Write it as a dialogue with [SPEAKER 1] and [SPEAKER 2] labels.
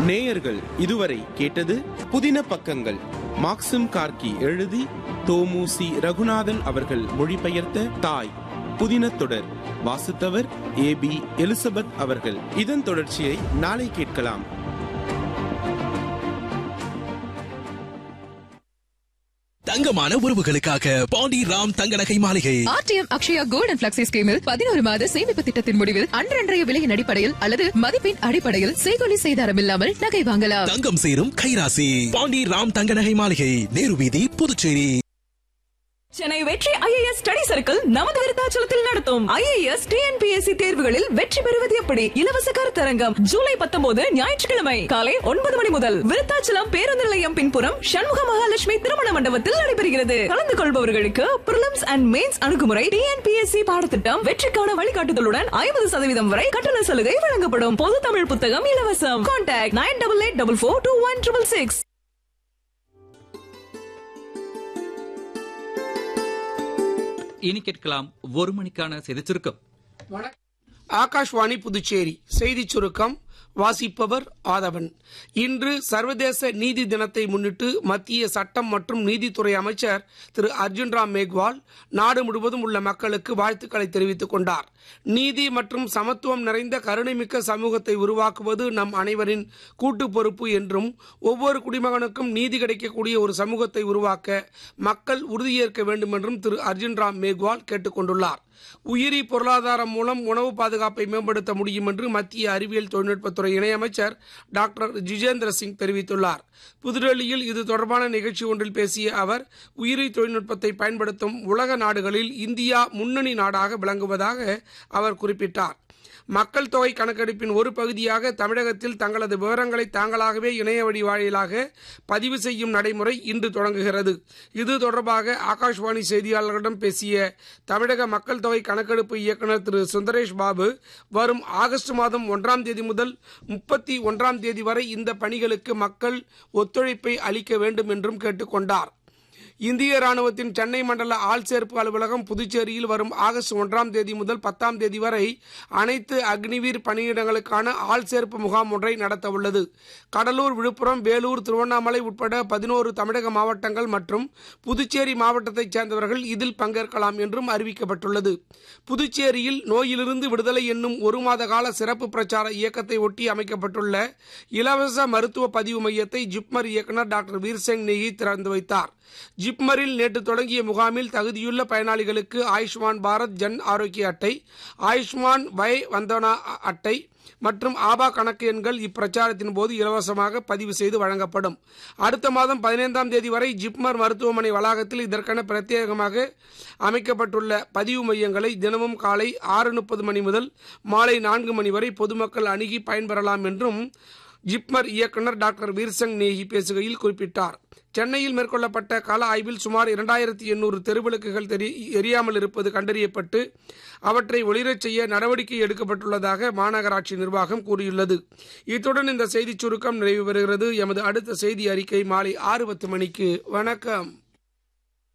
[SPEAKER 1] நேயர்கள் இதுவரை கேட்டது புதின பக்கங்கள் மாக்சிம் கார்கி எழுதி தோமுசி ரகுநாதன் அவர்கள் மொழிபெயர்த்த தாய் புதின தொடர் வாசித்தவர் ஏ பி எலிசபெத் அவர்கள் இதன் தொடர்ச்சியை நாளை கேட்கலாம்
[SPEAKER 2] தங்கமான உறவுகளுக்காக பாண்டி ராம் தங்க நகை மாளிகை
[SPEAKER 3] RTM Akshaya gold and flexi ஸ்கீமில் பதினோரு மாத சேமிப்பு திட்டத்தின் முடிவில் அன்றன்றைய விலையின் அடிப்படையில் அல்லது மதிப்பின் அடிப்படையில் செய்கொலி செய்தாரம் இல்லாமல் நகை வாங்கலாம்
[SPEAKER 2] தங்கம் சேரும் கைராசி பாண்டி ராம் தங்க நகை மாளிகை நேரு வீதி புதுச்சேரி
[SPEAKER 4] சென்னை வெற்றி ஐஏஎஸ் ஸ்டடி சர்க்கிள் நமது விருத்தாச்சலத்தில் நடத்தும் ஐஏஎஸ் டிஎன்பிஎஸ்சி தேர்வுகளில் வெற்றி பெறுவது எப்படி இலவச கருத்தரங்கம் ஜூலை பத்தொன்பது ஞாயிற்றுக்கிழமை காலை ஒன்பது மணி முதல் விருத்தாச்சலம் பேருந்து நிலையம் பின்புறம் சண்முக மகாலட்சுமி திருமண மண்டபத்தில் நடைபெறுகிறது கலந்து கொள்பவர்களுக்கு பிரிலிம்ஸ் அண்ட் மெயின்ஸ் அணுகுமுறை டிஎன்பிஎஸ்சி பாடத்திட்டம் வெற்றிக்கான வழிகாட்டுதலுடன் ஐம்பது சதவீதம் வரை கட்டண சலுகை வழங்கப்படும் பொது தமிழ் புத்தகம் இலவசம் contact nine double eight double four two one triple six
[SPEAKER 5] இனி கேட்கலாம் ஒரு மணிக்கான செய்திச் சுருக்கம்
[SPEAKER 6] ஆகாஷ்வாணி புதுச்சேரி செய்திச் சுருக்கம் வாசிப்பவர் ஆதவன் இன்று சர்வதேச நீதி தினத்தை முன்னிட்டு மத்திய சட்டம் மற்றும் நீதித்துறை அமைச்சர் திரு அர்ஜுன் ராம் மேக்வால் நாடு முழுவதும் உள்ள மக்களுக்கு வாழ்த்துக்களை தெரிவித்துக் கொண்டார் நீதி மற்றும் சமத்துவம் நிறைந்த கருணைமிக்க சமூகத்தை உருவாக்குவது நம் அனைவரின் கூட்டு பொறுப்பு என்றும் ஒவ்வொரு குடிமகனுக்கும் நீதி கிடைக்கக்கூடிய ஒரு சமூகத்தை உருவாக்க மக்கள் உறுதியேற்க வேண்டும் என்றும் திரு அர்ஜுன் ராம் மேக்வால் கேட்டுக் கொண்டுள்ளார் உயிரி பொருளாதாரம் மூலம் உணவு பாதுகாப்பை மேம்படுத்த முடியும் என்று மத்திய அறிவியல் தொழில்நுட்பத்துறை இணையமைச்சர் டாக்டர் ஜிஜேந்திர சிங் தெரிவித்துள்ளார் புதுடெல்லியில் இது தொடர்பான நிகழ்ச்சி ஒன்றில் பேசிய அவர் உயிரி தொழில்நுட்பத்தை பயன்படுத்தும் உலக நாடுகளில் இந்தியா முன்னணி நாடாக விளங்குவதாக அவர் குறிப்பிட்டார் மக்கள் தொகை கணக்கெடுப்பின் ஒரு பகுதியாக தமிழகத்தில் தங்களது விவரங்களை தாங்களாகவே இணைய வழி வாயிலாக பதிவு செய்யும் நடைமுறை இன்று தொடங்குகிறது இது தொடர்பாக ஆகாஷ்வாணி செய்தியாளர்களிடம் பேசிய தமிழக மக்கள் தொகை கணக்கெடுப்பு இயக்குநர் திரு சுந்தரேஷ் பாபு வரும் ஆகஸ்ட் மாதம் ஒன்றாம் தேதி முதல் முப்பத்தி ஒன்றாம் தேதி வரை இந்த பணிகளுக்கு மக்கள் ஒத்துழைப்பை அளிக்க வேண்டும் என்றும் கேட்டுக்கொண்டார் இந்திய ராணுவத்தின் சென்னை மண்டல ஆள் சேர்ப்பு அலுவலகம் புதுச்சேரியில் வரும் ஆகஸ்ட் ஒன்றாம் தேதி முதல் பத்தாம் தேதி வரை அனைத்து அக்னிவீர் பணியிடங்களுக்கான ஆள் சேர்ப்பு முகாம் ஒன்றை நடத்த உள்ளது கடலூர் விழுப்புரம் வேலூர் திருவண்ணாமலை உட்பட பதினோரு தமிழக மாவட்டங்கள் மற்றும் புதுச்சேரி மாவட்டத்தைச் சேர்ந்தவர்கள் இதில் பங்கேற்கலாம் என்றும் அறிவிக்கப்பட்டுள்ளது புதுச்சேரியில் நோயிலிருந்து விடுதலை என்னும் ஒரு மாத கால சிறப்பு பிரச்சார இயக்கத்தை ஒட்டி அமைக்கப்பட்டுள்ள இலவச மருத்துவ பதிவு மையத்தை ஜிப்மர் இயக்குநர் டாக்டர் வீர்செங் நெகி திறந்து வைத்தார் ஜிப்மரில் நேற்று தொடங்கிய முகாமில் தகுதியுள்ள பயனாளிகளுக்கு ஆயுஷ்மான் பாரத் ஜன் ஆரோக்கிய அட்டை ஆயுஷ்மான் வய வந்தனா அட்டை மற்றும் ஆபா கணக்கு எண்கள் இப்பிரச்சாரத்தின் போது இலவசமாக பதிவு செய்து வழங்கப்படும் அடுத்த மாதம் பதினைந்தாம் தேதி வரை ஜிப்மர் மருத்துவமனை வளாகத்தில் இதற்கென பிரத்யேகமாக அமைக்கப்பட்டுள்ள பதிவு மையங்களை தினமும் காலை ஆறு முப்பது மணி முதல் மாலை நான்கு மணி வரை பொதுமக்கள் அணுகி பயன்பெறலாம் என்றும் ஜிப்மர் இயக்குநர் டாக்டர் வீர்சங் நேகி பேசுகையில் குறிப்பிட்டார் சென்னையில் மேற்கொள்ளப்பட்ட கள ஆய்வில் சுமார் இரண்டாயிரத்தி எண்ணூறு தெருவிளக்குகள் தெரி எரியாமல் இருப்பது கண்டறியப்பட்டு அவற்றை ஒளிரச் செய்ய நடவடிக்கை எடுக்கப்பட்டுள்ளதாக மாநகராட்சி நிர்வாகம் கூறியுள்ளது இத்துடன் இந்த செய்திச் சுருக்கம் நிறைவு பெறுகிறது எமது அடுத்த செய்தி அறிக்கை மாலை ஆறு பத்து மணிக்கு வணக்கம்